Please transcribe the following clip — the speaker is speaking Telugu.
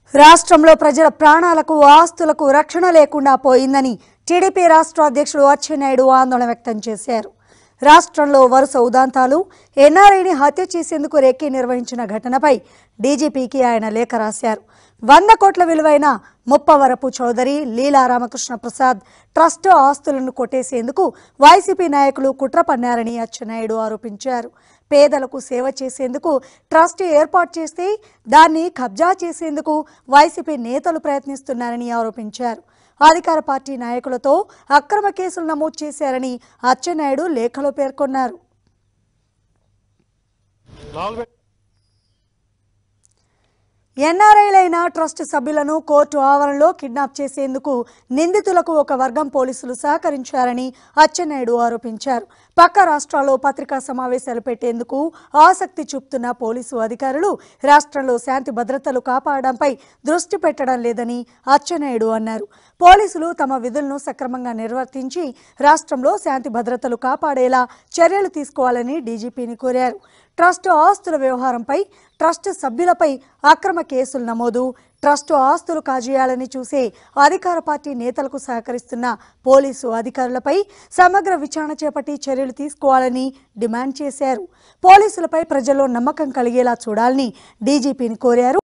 రాష్ట్రంలో ప్రజల ప్రాణాలకు ఆస్తులకు రక్షణ లేకుండా పోయిందని టీడీపీ రాష్ట్ర అధ్యక్షుడు అచ్చెన్నాయుడు ఆందోళన వ్యక్తం చేశారు రాష్ట్రంలో వరుస ఉదాంతాలు ఎన్ఆర్ఐని హత్య చేసేందుకు రేకే నిర్వహించిన ఘటనపై డీజీపీకి ఆయన లేఖ రాశారు వంద కోట్ల విలువైన ముప్పవరపు చౌదరి లీలా రామకృష్ణ ప్రసాద్ ట్రస్ట్ ఆస్తులను కొట్టేసేందుకు వైసీపీ నాయకులు కుట్ర పన్నారని అచ్చెన్నాయుడు ఆరోపించారు పేదలకు సేవ చేసేందుకు ట్రస్ట్ ఏర్పాటు చేస్తే దాన్ని కబ్జా చేసేందుకు వైసీపీ నేతలు ప్రయత్నిస్తున్నారని ఆరోపించారు అధికార పార్టీ నాయకులతో అక్రమ కేసులు నమోదు చేశారని అచ్చెన్నాయుడు లేఖలో పేర్కొన్నారు ఎన్ఆర్ఐలైన ట్రస్ట్ సభ్యులను కోర్టు ఆవరణలో కిడ్నాప్ చేసేందుకు నిందితులకు ఒక వర్గం పోలీసులు సహకరించారని అచ్చెన్నాయుడు ఆరోపించారు పక్క రాష్ట్రాల్లో పత్రికా సమావేశాలు పెట్టేందుకు ఆసక్తి చూపుతున్న పోలీసు అధికారులు రాష్ట్రంలో శాంతి భద్రతలు కాపాడడంపై దృష్టి పెట్టడం లేదని అచ్చెన్నాయుడు అన్నారు పోలీసులు తమ విధులను సక్రమంగా నిర్వర్తించి రాష్ట్రంలో శాంతి భద్రతలు కాపాడేలా చర్యలు తీసుకోవాలని డీజీపీని కోరారు ట్రస్ట్ ఆస్తుల వ్యవహారంపై ట్రస్ట్ సభ్యులపై అక్రమ కేసులు నమోదు ట్రస్ట్ ఆస్తులు కాజేయాలని చూసే అధికార పార్టీ నేతలకు సహకరిస్తున్న పోలీసు అధికారులపై సమగ్ర విచారణ చేపట్టి చర్యలు తీసుకోవాలని డిమాండ్ చేశారు పోలీసులపై ప్రజల్లో నమ్మకం కలిగేలా చూడాలని డీజీపీని కోరారు